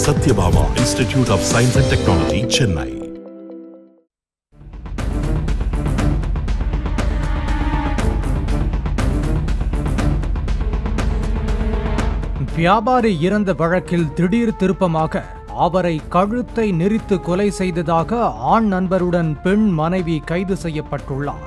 Satyabhama institute of science and technology Chennai வியாபாரி இறந்த வழக்கில் திடீர் திருப்பமாக அவரை கழுத்தை நெரித்து கொலை செய்ததாக ஆண் நண்பருடன் பெண் மனைவி கைது செய்யப்பட்டுள்ளார்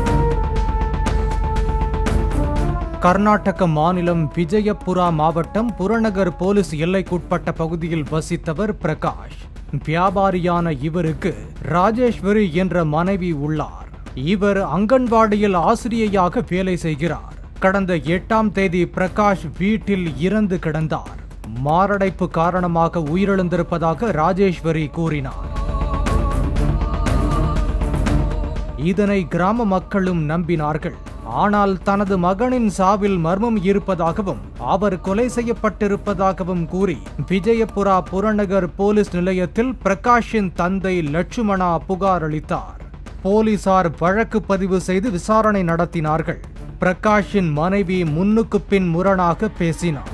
கர்நாடக மாநிலம் விஜயபுரா மாவட்டம் புறநகர் போலீஸ் எல்லைக்குட்பட்ட பகுதியில் வசித்தவர் பிரகாஷ் வியாபாரியான இவருக்கு ராஜேஸ்வரி என்ற மனைவி உள்ளார் இவர் அங்கன்வாடியில் ஆசிரியையாக வேலை செய்கிறார் கடந்த எட்டாம் தேதி பிரகாஷ் வீட்டில் இறந்து கிடந்தார் மாரடைப்பு காரணமாக உயிரிழந்திருப்பதாக ராஜேஸ்வரி கூறினார் இதனை கிராம மக்களும் நம்பினார்கள் ஆனால் தனது மகனின் சாவில் மர்மம் இருப்பதாகவும் அவர் கொலை செய்யப்பட்டிருப்பதாகவும் கூறி விஜயபுரா புறநகர் போலீஸ் நிலையத்தில் பிரகாஷின் தந்தை லட்சுமணா புகார் அளித்தார் போலீசார் வழக்கு பதிவு செய்து விசாரணை நடத்தினார்கள் பிரகாஷின் மனைவி முன்னுக்கு பின் முரணாக பேசினார்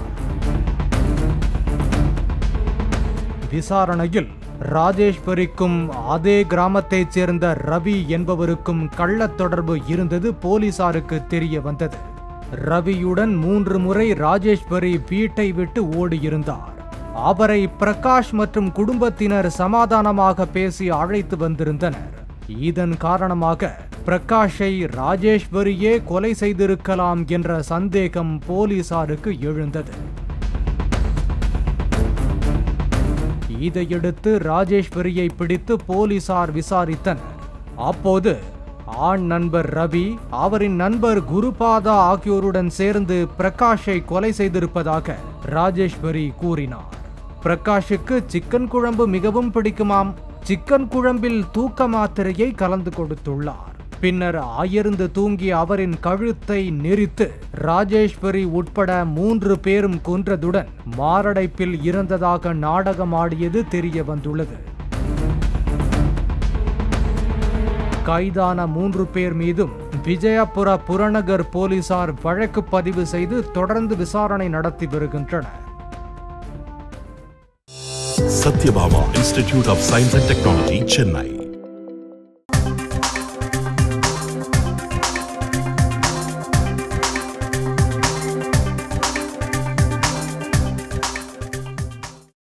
விசாரணையில் ராஜேஸ்வரிக்கும் அதே கிராமத்தைச் சேர்ந்த ரவி என்பவருக்கும் கள்ளத் தொடர்பு இருந்தது போலீசாருக்கு தெரிய வந்தது ரவியுடன் மூன்று முறை ராஜேஸ்வரி வீட்டை விட்டு ஓடியிருந்தார் அவரை பிரகாஷ் மற்றும் குடும்பத்தினர் சமாதானமாக பேசி அழைத்து வந்திருந்தனர் இதன் காரணமாக பிரகாஷை ராஜேஸ்வரியே கொலை செய்திருக்கலாம் என்ற சந்தேகம் போலீசாருக்கு எழுந்தது இதையடுத்து ராஜேஸ்வரியை பிடித்து போலீசார் விசாரித்தனர் அப்போது ஆண் நண்பர் ரவி அவரின் நண்பர் குருபாதா ஆகியோருடன் சேர்ந்து பிரகாஷை கொலை செய்திருப்பதாக ராஜேஸ்வரி கூறினார் பிரகாஷுக்கு சிக்கன் குழம்பு மிகவும் பிடிக்குமாம் சிக்கன் குழம்பில் தூக்க மாத்திரையை கலந்து கொடுத்துள்ளார் பின்னர் ஆயிருந்து தூங்கிய அவரின் கழுத்தை நெரித்து ராஜேஸ்வரி உட்பட மூன்று பேரும் கொன்றதுடன் மாரடைப்பில் இறந்ததாக நாடகமாடியது தெரிய வந்துள்ளது கைதான மூன்று பேர் மீதும் விஜயபுர புறநகர் போலீசார் வழக்கு பதிவு செய்து தொடர்ந்து விசாரணை நடத்தி வருகின்றனர் Sathyabama institute of science and technology Chennai